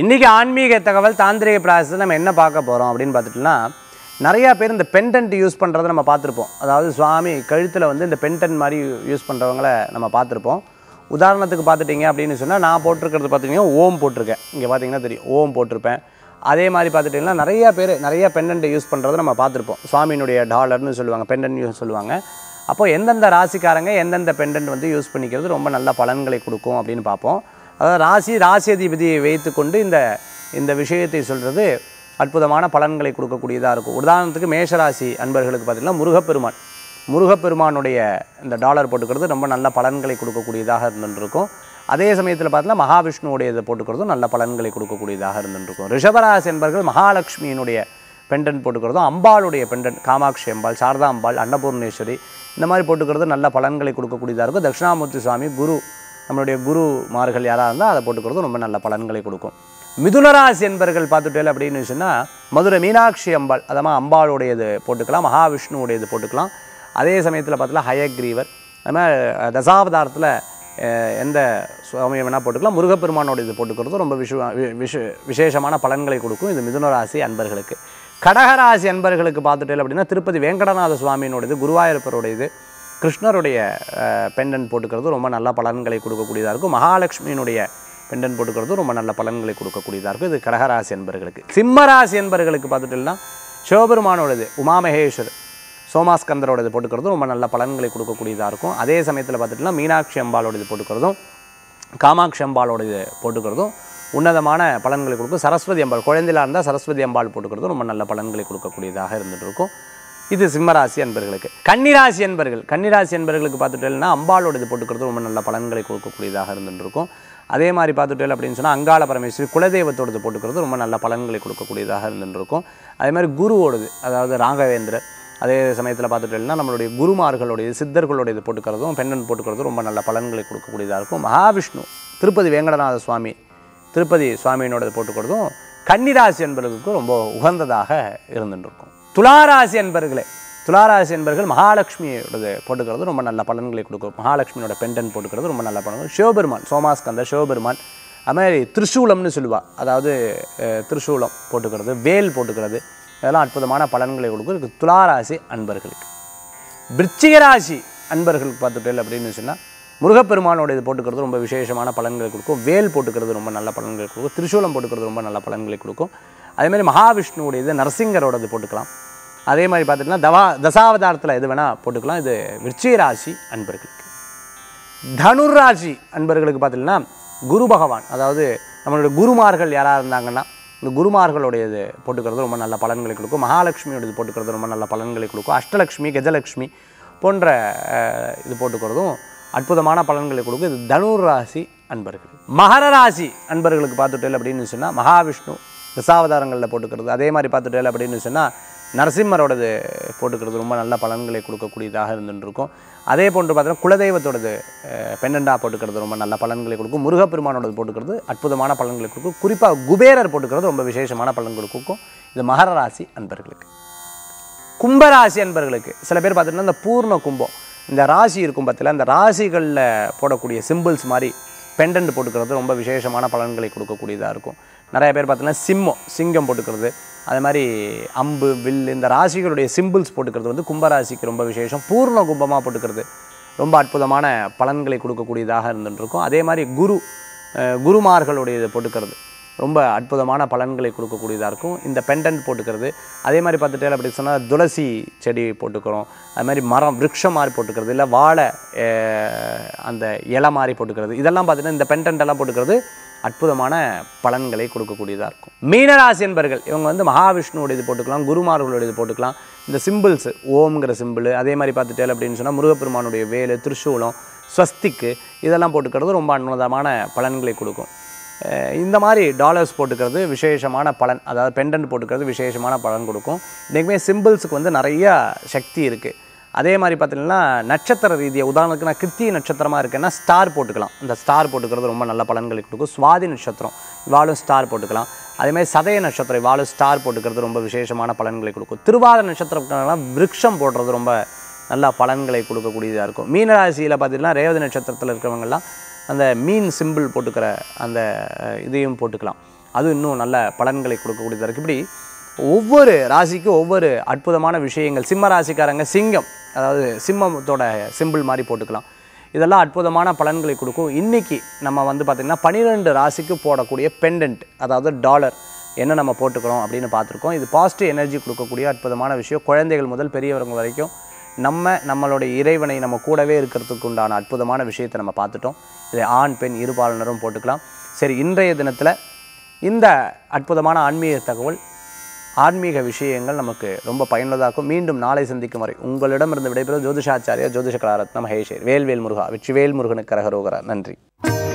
இன்றைக்கி ஆன்மீக தகவல் தாந்திரிக பிராசஸில் நம்ம என்ன பார்க்க போகிறோம் அப்படின்னு பார்த்துட்டோம்னா நிறையா பேர் இந்த பெண்டன்ட் யூஸ் பண்ணுறதை நம்ம பார்த்துருப்போம் அதாவது சுவாமி கழுத்தில் வந்து இந்த பெண்டன்ட் மாதிரி யூஸ் பண்ணுறவங்கள நம்ம பார்த்துருப்போம் உதாரணத்துக்கு பார்த்துட்டிங்க அப்படின்னு சொன்னால் நான் போட்டிருக்கிறது பார்த்தீங்கன்னா ஓம் போட்டிருக்கேன் இங்கே பார்த்தீங்கன்னா தெரியும் ஓம் போட்டிருப்பேன் அதே மாதிரி பார்த்துட்டிங்கன்னா நிறையா பேர் நிறைய பெண்டன்ட் யூஸ் பண்ணுறதை நம்ம பார்த்துருப்போம் சுவாமியினுடைய டாலர்னு சொல்லுவாங்க பெண்டன்ட் யூஸ் சொல்லுவாங்க அப்போ எந்தெந்த ராசிக்காரங்க எந்தெந்த பெண்டன்ட் வந்து யூஸ் பண்ணிக்கிறது ரொம்ப நல்ல பலன்களை கொடுக்கும் அப்படின்னு பார்ப்போம் அதாவது ராசி ராசி அதிபதியை வைத்துக்கொண்டு இந்த இந்த விஷயத்தை சொல்கிறது அற்புதமான பலன்களை கொடுக்கக்கூடியதாக இருக்கும் உதாரணத்துக்கு மேஷராசி அன்பர்களுக்கு பார்த்திங்கன்னா முருகப்பெருமான் முருகப்பெருமானுடைய இந்த டாலர் போட்டுக்கிறது ரொம்ப நல்ல பலன்களை கொடுக்கக்கூடியதாக இருந்துருக்கும் அதே சமயத்தில் பார்த்தீங்கன்னா மகாவிஷ்ணுவுடைய இதை போட்டுக்கிறதும் நல்ல பலன்களை கொடுக்கக்கூடியதாக இருந்துருக்கும் ரிஷபராசி என்பர்கள் மகாலட்சுமியினுடைய பெண்டன் போட்டுக்கிறதும் அம்பாளுடைய பெண்டன் காமாட்சி அம்பாள் சாரதா அம்பாள் அன்னபூர்ணேஸ்வரி இந்த மாதிரி போட்டுக்கிறது நல்ல பலன்களை கொடுக்கக்கூடியதாக இருக்கும் தட்சிணாமூர்த்தி சுவாமி குரு நம்மளுடைய குருமார்கள் யாராக இருந்தால் அதை போட்டுக்கிறது ரொம்ப நல்ல பலன்களை கொடுக்கும் மிதுனராசி என்பர்கள் பார்த்துட்டேன் அப்படின்னு சொன்னால் மதுரை மீனாட்சி அம்பாள் அதமாக அம்பாளுடையது போட்டுக்கலாம் மகாவிஷ்ணுவுடையது போட்டுக்கலாம் அதே சமயத்தில் பார்த்தீங்கன்னா ஹயக்ரீவர் அது மாதிரி தசாவதாரத்தில் அஹ், எந்த சுவாமியை வேணால் போட்டுக்கலாம் முருகப்பெருமானோட இது போட்டுக்கிறது ரொம்ப விஷு வி- விஷ விசேஷமான பலன்களை கொடுக்கும் இது மிதுனராசி அன்பர்களுக்கு கடகராசி அன்பர்களுக்கு பார்த்துட்டேன் அப்படின்னா திருப்பதி வேங்கடநாத சுவாமியினுடையது குருவாயூரப்பருடையது கிருஷ்ணருடைய பெண்டன் போட்டுக்கிறது ரொம்ப நல்ல பலன்களை கொடுக்கக்கூடியதாக இருக்கும் மகாலட்சுமியினுடைய பெண்டன் போட்டுக்கிறது ரொம்ப நல்ல பலன்களை கொடுக்கக்கூடியதாக இருக்கும் இது கடகராசி என்பர்களுக்கு சிம்மராசி என்பர்களுக்கு பார்த்துட்டோம்னா சிவபெருமானோடது உமாமகேஸ்வர் சோமாஸ்கந்தரோடது போட்டுக்கிறது ரொம்ப நல்ல பலன்களை கொடுக்கக்கூடியதாக இருக்கும் அதே சமயத்தில் பார்த்துட்டோம்னா மீனாட்சி அம்பாலோடது போட்டுக்கிறதும் காமாட்சி அம்பாலோட இது போட்டுக்கிறதும் உன்னதமான பலன்களை கொடுக்கும் சரஸ்வதி அம்பாள் குழந்தையில இருந்தால் சரஸ்வதி அம்பாள் போட்டுக்கிறதும் ரொம்ப நல்ல பலன்களை கொடுக்கக்கூடியதாக இருந்துட்டு இருக்கும் இது சிம்மராசி அன்பர்களுக்கு கன்னிராசி அன்பர்கள் கன்னிராசி அன்பர்களுக்கு பார்த்துட்டேன்னா அம்பாளோட இது போட்டுக்கிறது ரொம்ப நல்ல பலன்களை கொடுக்கக்கூடியதாக இருந்துட்டு இருக்கும் அதே மாதிரி பார்த்துட்டேன் அப்படின்னு சொன்னால் அங்காள பரமேஸ்வரி குலதெய்வத்தோடது போட்டுக்கிறது ரொம்ப நல்ல பலன்களை கொடுக்கக்கூடியதாக இருந்துட்டு இருக்கும் அதே மாதிரி குருவோடது அதாவது ராகவேந்திரர் அதே சமயத்தில் பார்த்துட்டோம்னா நம்மளுடைய குருமார்களுடைய சித்தர்களுடைய இது போட்டுக்கிறதும் பெண்ணன் போட்டுக்கிறதும் ரொம்ப நல்ல பலன்களை கொடுக்கக்கூடியதாக இருக்கும் மகாவிஷ்ணு திருப்பதி வேங்கடநாத சுவாமி திருப்பதி சுவாமியினோட இது போட்டுக்கிறதும் கன்னிராசி என்பவர்களுக்கு ரொம்ப உகந்ததாக இருந்துட்டு இருக்கும் துளாராசி என்பர்களே துளாராசி என்பர்கள் மகாலட்சுமியோடது போட்டுக்கிறது ரொம்ப நல்ல பலன்களை கொடுக்கும் மகாலட்சுமியோட பெண்டன் போட்டுக்கிறது ரொம்ப நல்ல பலன்கள் சிவபெருமான் சோமாஸ்கந்த சிவபெருமான் அது மாதிரி திரிசூலம்னு சொல்லுவா அதாவது அஹ், திரிசூலம் போட்டுக்கிறது வேல் போட்டுக்கிறது இதெல்லாம் அற்புதமான பலன்களை கொடுக்கும் இதுக்கு துளாராசி அன்பர்களுக்கு விருச்சிக ராசி அன்பர்களுக்கு பார்த்துட்டேன் அப்படின்னு சொன்னால் முருகப்பெருமானோட இது போட்டுக்கிறது ரொம்ப விசேஷமான பலன்களை கொடுக்கும் வேல் போட்டுக்கிறது ரொம்ப நல்ல பலன்களை கொடுக்கும் திரிசூலம் போட்டுக்கிறது ரொம்ப நல்ல பலன்களை கொடுக்கும் அதேமாதிரி மகாவிஷ்ணுவுடைய இது நரசிங்கரோட இது போட்டுக்கலாம் அதே மாதிரி பார்த்துட்டிங்கன்னா தவா தசாவதாரத்தில் எது வேணால் போட்டுக்கலாம் இது விருச்சிக ராசி அன்பர்களுக்கு தனுர் ராசி அன்பர்களுக்கு பார்த்தீங்கன்னா குரு பகவான் அதாவது நம்மளுடைய குருமார்கள் யாராக இருந்தாங்கன்னா இந்த குருமார்களுடைய இது போட்டுக்கிறது ரொம்ப நல்ல பலன்களை கொடுக்கும் மகாலட்சுமியோட இது போட்டுக்கிறது ரொம்ப நல்ல பலன்களை கொடுக்கும் அஷ்டலக்ஷ்மி கஜலக்ஷ்மி போன்ற அஹ், இது போட்டுக்கிறதும் அற்புதமான பலன்களை கொடுக்கும் இது தனுர் ராசி அன்பர்கள் மகர ராசி அன்பர்களுக்கு பார்த்துட்டேன் அப்படின்னு சொன்னால் மகாவிஷ்ணு தசாவதாரங்களில் போட்டுக்கிறது அதே மாதிரி பார்த்துட்டேன் அப்படின்னு சொன்னால் நரசிம்மரோடது போட்டுக்கிறது ரொம்ப நல்ல பலன்களை கொடுக்கக்கூடியதாக இருந்துட்டு இருக்கும் அதே போன்று பார்த்தீங்கன்னா குலதெய்வத்தோடது பெண்ணண்டா போட்டுக்கிறது ரொம்ப நல்ல பலன்களை கொடுக்கும் முருகப்பெருமானோடது போட்டுக்கிறது அற்புதமான பலன்களை கொடுக்கும் குறிப்பாக குபேரர் போட்டுக்கிறது ரொம்ப விசேஷமான பலன்களை கொடுக்கும் இது மகர ராசி அன்பர்களுக்கு கும்பராசி அன்பர்களுக்கு சில பேர் பார்த்துட்டீங்கன்னா இந்த பூர்ண கும்பம் இந்த ராசி இருக்கும் பற்றில அந்த ராசிகளில் போடக்கூடிய சிம்பிள்ஸ் மாதிரி பெண்டன்ட் போட்டுக்கிறது ரொம்ப விசேஷமான பலன்களை கொடுக்கக்கூடியதாக இருக்கும் நிறைய பேர் பார்த்தீங்கன்னா சிம்மம் சிங்கம் போட்டுக்கிறது அதே மாதிரி அம்பு வில் இந்த ராசிகளுடைய சிம்பிள்ஸ் போட்டுக்கிறது வந்து கும்பராசிக்கு ரொம்ப விசேஷம் பூர்ண கும்பமாக போட்டுக்கிறது ரொம்ப அற்புதமான பலன்களை கொடுக்கக்கூடியதாக இருந்துட்டு இருக்கும் அதே மாதிரி குரு அஹ், குருமார்களுடைய இதை போட்டுக்கிறது ரொம்ப அற்புதமான பலன்களை கொடுக்கக்கூடியதாக இருக்கும் இந்த பெண்டன்ட் போட்டுக்கிறது அதே மாதிரி பார்த்துட்டே அப்படி சொன்னால் துளசி செடி போட்டுக்கிறோம் அது மாதிரி மரம் விருட்சம் மாதிரி போட்டுக்கிறது இல்லை வாழை அஹ், அந்த இலை மாதிரி போட்டுக்கிறது இதெல்லாம் பார்த்தீங்கன்னா இந்த பெண்டன்ட் எல்லாம் போட்டுக்கிறது அற்புதமான பலன்களை கொடுக்கக்கூடியதாக இருக்கும் மீனராசி என்பர்கள் இவங்க வந்து மகாவிஷ்ணுவோட இது போட்டுக்கலாம் குருமார்களோட இது போட்டுக்கலாம் இந்த சிம்பிள்ஸ் ஓம்ங்கிற சிம்பிள் அதே மாதிரி பார்த்துட்டே அப்படின்னு சொன்னால் முருகப்பெருமானுடைய வேலு திரிசூலம் ஸ்வஸ்திக்கு இதெல்லாம் போட்டுக்கிறது ரொம்ப அற்புதமான பலன்களை கொடுக்கும் அஹ் இந்த மாதிரி டாலர்ஸ் போட்டுக்கிறது விசேஷமான பலன் அதாவது பெண்டன்ட் போட்டுக்கிறது விசேஷமான பலன் கொடுக்கும் இன்றைக்குமே சிம்பிள்ஸுக்கு வந்து நிறையா சக்தி இருக்குது அதே மாதிரி பார்த்தீங்கன்னா நட்சத்திர ரீதியாக உதாரணத்துக்கு நான் கிருத்திய நட்சத்திரமாக இருக்கேன்னா ஸ்டார் போட்டுக்கலாம் இந்த ஸ்டார் போட்டுக்கிறது ரொம்ப நல்ல பலன்களை கொடுக்கும் சுவாதி நட்சத்திரம் இவாளும் ஸ்டார் போட்டுக்கலாம் அதே மாதிரி சதய நட்சத்திரம் இவாளும் ஸ்டார் போட்டுக்கிறது ரொம்ப விசேஷமான பலன்களை கொடுக்கும் திருவாத நட்சத்திரம் விருட்சம் போடுறது ரொம்ப நல்ல பலன்களை கொடுக்கக்கூடியதாக இருக்கும் மீனராசியில் பார்த்தீங்கன்னா ரேவதி நட்சத்திரத்தில் இருக்கிறவங்கெல்லாம் அந்த மீன் சிம்பிள் போட்டுக்கிற அந்த அஹ், இதையும் போட்டுக்கலாம் அது இன்னும் நல்ல பலன்களை கொடுக்கக்கூடியதாக இருக்குது இப்படி ஒவ்வொரு ராசிக்கும் ஒவ்வொரு அற்புதமான விஷயங்கள் சிம்ம ராசிக்காரங்க சிங்கம் அதாவது சிம்மத்தோட சிம்பிள் மாதிரி போட்டுக்கலாம் இதெல்லாம் அற்புதமான பலன்களை கொடுக்கும் இன்றைக்கி நம்ம வந்து பார்த்திங்கன்னா பன்னிரெண்டு ராசிக்கு போடக்கூடிய பெண்டன்ட் அதாவது டாலர் என்ன நம்ம போட்டுக்கிறோம் அப்படின்னு பார்த்துருக்கோம் இது பாசிட்டிவ் எனர்ஜி கொடுக்கக்கூடிய அற்புதமான விஷயம் குழந்தைகள் முதல் பெரியவங்க வரைக்கும் நம்ம நம்மளுடைய இறைவனை நம்ம கூடவே இருக்கிறதுக்கு உண்டான அற்புதமான விஷயத்தை நம்ம பார்த்துட்டோம் இதை ஆண் பெண் இருபாலனரும் போட்டுக்கலாம் சரி இன்றைய தினத்தில் இந்த அற்புதமான ஆன்மீக தகவல் ஆன்மீக விஷயங்கள் நமக்கு ரொம்ப பயனுள்ளதாக்கும் மீண்டும் நாளை சந்திக்கும் வரை உங்களிடமிருந்து விடைபெறுவது ஜோதிஷாச்சாரியா ஜோதிஷ கலாரத்னம் மகேஷர் வேல்வேல் முருகா வெற்றிவேல் முருகனுக்கு கரகரோகரா நன்றி